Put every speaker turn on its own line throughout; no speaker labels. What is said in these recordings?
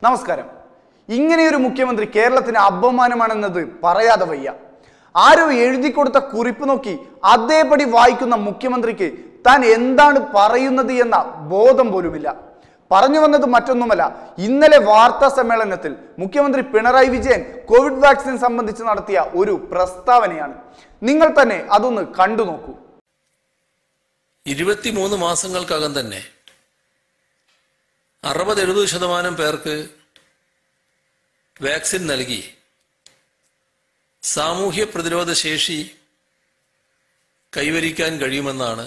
നമസ്കാരം ഇങ്ങനെയൊരു മുഖ്യമന്ത്രി കേരളത്തിന് അപമാനമാണെന്നത് പറയാതെ വയ്യ ആരോ എഴുതി കൊടുത്ത കുറിപ്പ് നോക്കി അതേപടി വായിക്കുന്ന മുഖ്യമന്ത്രിക്ക് താൻ എന്താണ് പറയുന്നത് എന്ന ബോധം പോലുമില്ല പറഞ്ഞു വന്നത് മറ്റൊന്നുമല്ല ഇന്നലെ വാർത്താ സമ്മേളനത്തിൽ മുഖ്യമന്ത്രി പിണറായി വിജയൻ കോവിഡ് വാക്സിൻ സംബന്ധിച്ച് നടത്തിയ ഒരു പ്രസ്താവനയാണ് നിങ്ങൾ തന്നെ അതൊന്ന് കണ്ടു നോക്കൂ
ഇരുപത്തിമൂന്ന് മാസങ്ങൾക്കകം തന്നെ അറുപത് എഴുപത് ശതമാനം പേർക്ക് വാക്സിൻ നൽകി സാമൂഹ്യ പ്രതിരോധ ശേഷി കൈവരിക്കാൻ കഴിയുമെന്നാണ്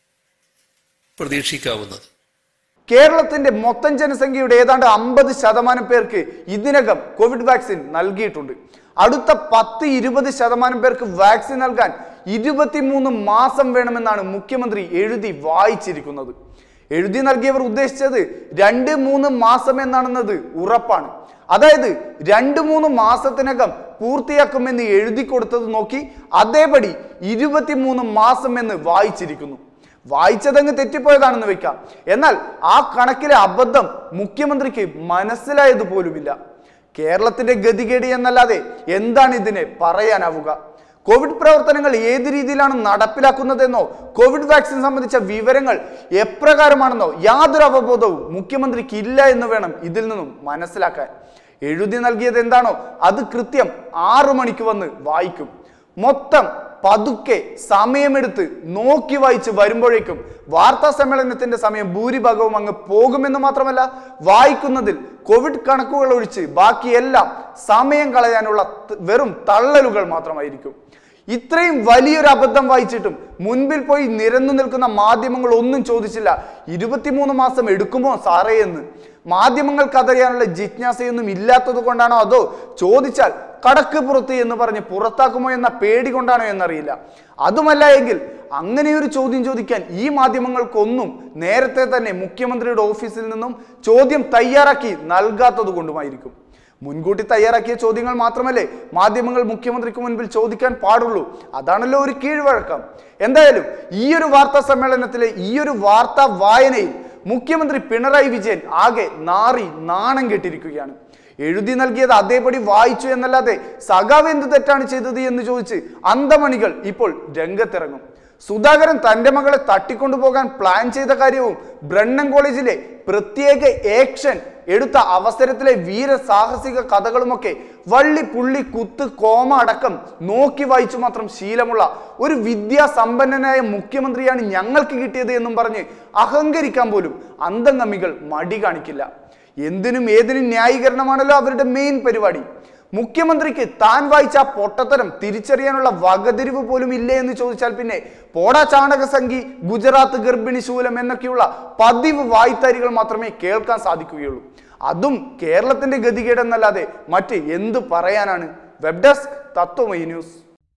പ്രതീക്ഷിക്കാവുന്നത്
കേരളത്തിന്റെ മൊത്തം ജനസംഖ്യയുടെ ഏതാണ്ട് അമ്പത് ശതമാനം പേർക്ക് ഇതിനകം കോവിഡ് വാക്സിൻ നൽകിയിട്ടുണ്ട് അടുത്ത പത്ത് ഇരുപത് ശതമാനം പേർക്ക് വാക്സിൻ നൽകാൻ ഇരുപത്തിമൂന്ന് മാസം വേണമെന്നാണ് മുഖ്യമന്ത്രി എഴുതി വായിച്ചിരിക്കുന്നത് എഴുതി നൽകിയവർ ഉദ്ദേശിച്ചത് രണ്ട് മൂന്ന് മാസം എന്നാണെന്നത് ഉറപ്പാണ് അതായത് രണ്ട് മൂന്ന് മാസത്തിനകം പൂർത്തിയാക്കുമെന്ന് എഴുതി കൊടുത്തത് നോക്കി അതേപടി ഇരുപത്തിമൂന്ന് മാസം എന്ന് വായിച്ചിരിക്കുന്നു വായിച്ചതങ്ങ് തെറ്റിപ്പോയതാണെന്ന് വെക്കാം എന്നാൽ ആ കണക്കിലെ അബദ്ധം മുഖ്യമന്ത്രിക്ക് മനസ്സിലായത് പോലുമില്ല കേരളത്തിന്റെ ഗതികേട് എന്നല്ലാതെ എന്താണ് ഇതിനെ പറയാനാവുക കോവിഡ് പ്രവർത്തനങ്ങൾ ഏത് രീതിയിലാണ് നടപ്പിലാക്കുന്നതെന്നോ കോവിഡ് വാക്സിൻ സംബന്ധിച്ച വിവരങ്ങൾ എപ്രകാരമാണെന്നോ യാതൊരു അവബോധവും മുഖ്യമന്ത്രിക്ക് ഇല്ല എന്ന് വേണം ഇതിൽ നിന്നും മനസ്സിലാക്കാൻ എഴുതി നൽകിയത് എന്താണോ അത് കൃത്യം ആറു മണിക്ക് വന്ന് വായിക്കും മൊത്തം പതുക്കെ സമയമെടുത്ത് നോക്കി വായിച്ച് വരുമ്പോഴേക്കും വാർത്താ സമ്മേളനത്തിന്റെ സമയം ഭൂരിഭാഗവും അങ്ങ് പോകുമെന്ന് മാത്രമല്ല വായിക്കുന്നതിൽ കോവിഡ് കണക്കുകൾ ഒഴിച്ച് ബാക്കിയെല്ലാം സമയം കളയാനുള്ള ത- വെറും തള്ളലുകൾ മാത്രമായിരിക്കും ഇത്രയും വലിയൊരു അബദ്ധം വായിച്ചിട്ടും മുൻപിൽ പോയി നിരന്നു നിൽക്കുന്ന മാധ്യമങ്ങൾ ഒന്നും ചോദിച്ചില്ല ഇരുപത്തിമൂന്ന് മാസം എടുക്കുമോ സാറേ എന്ന് മാധ്യമങ്ങൾക്ക് അതറിയാനുള്ള ജിജ്ഞാസയൊന്നും ഇല്ലാത്തത് കൊണ്ടാണോ അതോ ചോദിച്ചാൽ കടക്ക് പുറത്ത് എന്ന് പറഞ്ഞ് പുറത്താക്കുമോ എന്ന പേടി കൊണ്ടാണോ എന്നറിയില്ല അതുമല്ല എങ്കിൽ അങ്ങനെയൊരു ചോദ്യം ചോദിക്കാൻ ഈ മാധ്യമങ്ങൾക്കൊന്നും നേരത്തെ തന്നെ മുഖ്യമന്ത്രിയുടെ ഓഫീസിൽ നിന്നും ചോദ്യം തയ്യാറാക്കി നൽകാത്തത് കൊണ്ടുമായിരിക്കും മുൻകൂട്ടി തയ്യാറാക്കിയ ചോദ്യങ്ങൾ മാത്രമല്ലേ മാധ്യമങ്ങൾ മുഖ്യമന്ത്രിക്ക് മുൻപിൽ ചോദിക്കാൻ പാടുള്ളൂ അതാണല്ലോ ഒരു കീഴ്വഴക്കം എന്തായാലും ഈ ഒരു വാർത്താ സമ്മേളനത്തിലെ ഈ ഒരു വാർത്താ വായനയിൽ മുഖ്യമന്ത്രി പിണറായി വിജയൻ ആകെ നാറി നാണം കെട്ടിരിക്കുകയാണ് എഴുതി നൽകിയത് അതേപടി വായിച്ചു എന്നല്ലാതെ സഖാവ് എന്ത് തെറ്റാണ് ചെയ്തത് എന്ന് ചോദിച്ച് അന്തമണികൾ ഇപ്പോൾ രംഗത്തിറങ്ങും സുധാകരൻ തന്റെ മകളെ തട്ടിക്കൊണ്ടുപോകാൻ പ്ലാൻ ചെയ്ത കാര്യവും ബ്രണ്ണൻ കോളേജിലെ പ്രത്യേക ഏക്ഷൻ എടുത്ത അവസരത്തിലെ വീരസാഹസിക കഥകളുമൊക്കെ വള്ളി പുള്ളി കുത്ത് കോമ അടക്കം നോക്കി വായിച്ചു മാത്രം ശീലമുള്ള ഒരു വിദ്യാസമ്പന്നനായ മുഖ്യമന്ത്രിയാണ് ഞങ്ങൾക്ക് കിട്ടിയത് എന്നും പറഞ്ഞ് അഹങ്കരിക്കാൻ പോലും അന്തംഗമികൾ മടി കാണിക്കില്ല എന്തിനും ഏതിനും ന്യായീകരണമാണല്ലോ അവരുടെ മെയിൻ പരിപാടി മുഖ്യമന്ത്രിക്ക് താൻ വായിച്ച ആ പൊട്ടത്തരം തിരിച്ചറിയാനുള്ള വകതിരിവ് പോലും ഇല്ലേ എന്ന് ചോദിച്ചാൽ പിന്നെ പോടാ ചാണക സംഖി ഗുജറാത്ത് ഗർഭിണി ശൂലം എന്നൊക്കെയുള്ള പതിവ് വായ്ത്താരികൾ മാത്രമേ കേൾക്കാൻ സാധിക്കുകയുള്ളൂ അതും കേരളത്തിന്റെ ഗതികേടെന്നല്ലാതെ മറ്റ് എന്ത് പറയാനാണ് web desk Tatwamayi news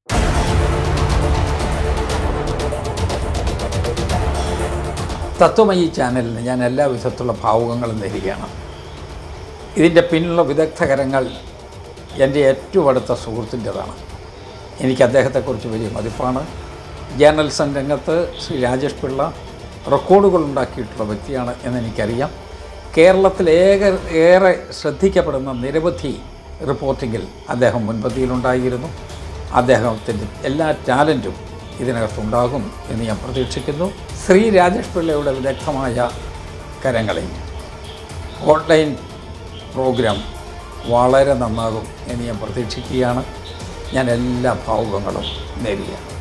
Tatwamayi ചാനലിന് ഞാൻ എല്ലാ വിധത്തിലുള്ള ഭാവുകങ്ങളും നേരുകയാണ് ഇതിൻ്റെ പിന്നിലുള്ള വിദഗ്ധകരങ്ങൾ എൻ്റെ ഏറ്റവും അടുത്ത സുഹൃത്തിൻ്റെതാണ് എനിക്ക് അദ്ദേഹത്തെക്കുറിച്ച് വലിയ മതിപ്പാണ് ജേർണലിസം രംഗത്ത് ശ്രീ രാജേഷ് പിള്ള റെക്കോർഡുകൾ ഉണ്ടാക്കിയിട്ടുള്ള വ്യക്തിയാണ് എന്നെനിക്കറിയാം കേരളത്തിൽ ഏക ഏറെ ശ്രദ്ധിക്കപ്പെടുന്ന നിരവധി റിപ്പോർട്ടിങ്ങിൽ അദ്ദേഹം മുൻപന്തിയിലുണ്ടായിരുന്നു അദ്ദേഹത്തിൻ്റെ എല്ലാ ടാലൻറ്റും ഇതിനകത്തുണ്ടാകും എന്ന് ഞാൻ പ്രതീക്ഷിക്കുന്നു ശ്രീ രാജേഷ് പിള്ളയുടെ വിദഗ്ധമായ കരങ്ങളിൽ ഓൺലൈൻ പ്രോഗ്രാം വളരെ നന്നാകും എന്ന് ഞാൻ പ്രതീക്ഷിക്കുകയാണ് ഞാൻ എല്ലാ ഭാവുകങ്ങളും നേരുകയാണ്